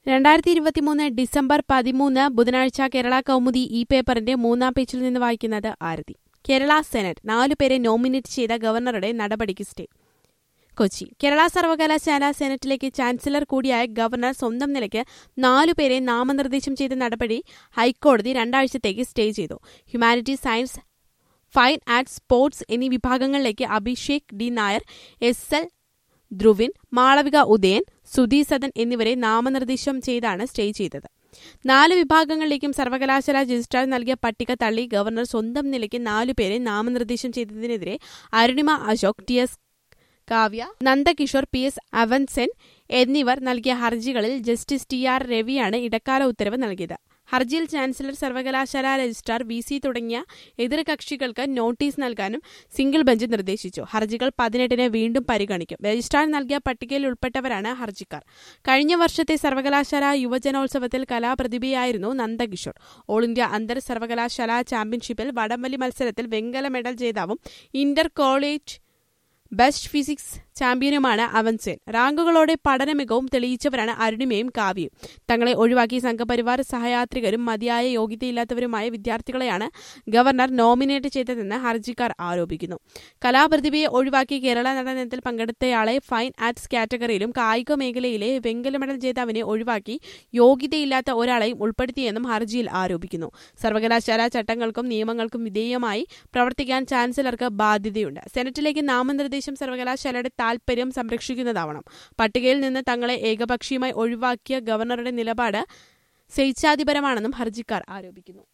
രണ്ടായിരത്തി ഇരുപത്തിമൂന്ന് ഡിസംബർ പതിമൂന്ന് ബുധനാഴ്ച കേരള കൗമുദി ഈ പേപ്പറിന്റെ മൂന്നാം പേജിൽ നിന്ന് വായിക്കുന്നത് ആരതി കേരള സെനറ്റ് നാലുപേരെ നോമിനേറ്റ് ചെയ്ത ഗവർണറുടെ നടപടിക്ക് സ്റ്റേ കൊച്ചി കേരള സർവകലാശാല സെനറ്റിലേക്ക് ചാൻസലർ കൂടിയായ ഗവർണർ സ്വന്തം നിലയ്ക്ക് നാലുപേരെ നാമനിർദ്ദേശം ചെയ്ത നടപടി ഹൈക്കോടതി രണ്ടാഴ്ചത്തേക്ക് സ്റ്റേ ചെയ്തു humanities science fine arts sports എന്നീ വിഭാഗങ്ങളിലേക്ക് Abhishek D Nair S L Dhruvin Malavika Udayan Sudhi Sadan എന്നിവരെ നാമനിർദ്ദേശം ചെയ്താണ് സ്റ്റേ ചെയ്തത് നാല് വിഭാഗങ്ങളിലേക്കും സർവകലാശാല രജിസ്ട്രാർ നൽകിയ പട്ടിക തള്ളി ഗവർണർ സ്വന്തം നിലയ്ക്ക് നാലുപേരെ നാമനിർദ്ദേശം ചെയ്തതിനെതിരെ Arunima Ashok T S Kavya Nandakishore P S Avansen എന്നിവർ നൽകിയ ഹർജികളിൽ ജസ്റ്റിസ് ടി ആർ രവിയാണ് ഇടക്കാല ഉത്തരവ് നൽകിയത് ഹർജിയിൽ ചാൻസലർ സർവകലാശാല രജിസ്ട്രാർ വി സി തുടങ്ങിയ എതിർകക്ഷികൾക്ക് നോട്ടീസ് നൽകാനും സിംഗിൾ ബെഞ്ച് നിർദ്ദേശിച്ചു ഹർജികൾ പതിനെട്ടിന് വീണ്ടും പരിഗണിക്കും രജിസ്ട്രാർ നൽകിയ പട്ടികയിൽ ഉൾപ്പെട്ടവരാണ് ഹർജിക്കാർ കഴിഞ്ഞ വർഷത്തെ സർവകലാശാല യുവജനോത്സവത്തിൽ കലാപ്രതിഭയായിരുന്നു നന്ദകിഷോർ ഓൾ ഇന്ത്യ അന്തർ സർവകലാശാല ചാമ്പ്യൻഷിപ്പിൽ വടംവലി മത്സരത്തിൽ വെങ്കല മെഡൽ ജേതാവും ഇന്റർ കോളേജ് ബെസ്റ്റ് ഫിസിക്സ് ചാമ്പ്യനുമാണ് അവൻസേൻ റാങ്കുകളോടെ പഠന മികവും തെളിയിച്ചവരാണ് അരുണിമയും കാവ്യയും തങ്ങളെ ഒഴിവാക്കി സംഘപരിവാർ സഹയാത്രികരും മതിയായ യോഗ്യതയില്ലാത്തവരുമായ വിദ്യാർത്ഥികളെയാണ് ഗവർണർ നോമിനേറ്റ് ചെയ്തതെന്ന് ഹർജിക്കാർ ആരോപിക്കുന്നു കലാപ്രതിഭയെ ഒഴിവാക്കി കേരള നടനത്തിൽ പങ്കെടുത്തയാളെ ഫൈൻ ആർട്സ് കാറ്റഗറിയിലും കായിക മേഖലയിലെ വെങ്കല മെഡൽ ജേതാവിനെ ഒഴിവാക്കി യോഗ്യതയില്ലാത്ത ഒരാളെയും ഉൾപ്പെടുത്തിയെന്നും ഹർജിയിൽ ആരോപിക്കുന്നു സർവകലാശാല ചട്ടങ്ങൾക്കും നിയമങ്ങൾക്കും വിധേയമായി പ്രവർത്തിക്കാൻ ചാൻസലർക്ക് ബാധ്യതയുണ്ട് സെനറ്റിലേക്ക് നാമനിർദ്ദേശം സർവകലാശാലയുടെ താൽപര്യം സംരക്ഷിക്കുന്നതാവണം പട്ടികയിൽ നിന്ന് തങ്ങളെ ഏകപക്ഷീയമായി ഒഴിവാക്കിയ ഗവർണറുടെ നിലപാട് സ്വേച്ഛാധിപരമാണെന്നും ഹർജിക്കാർ ആരോപിക്കുന്നു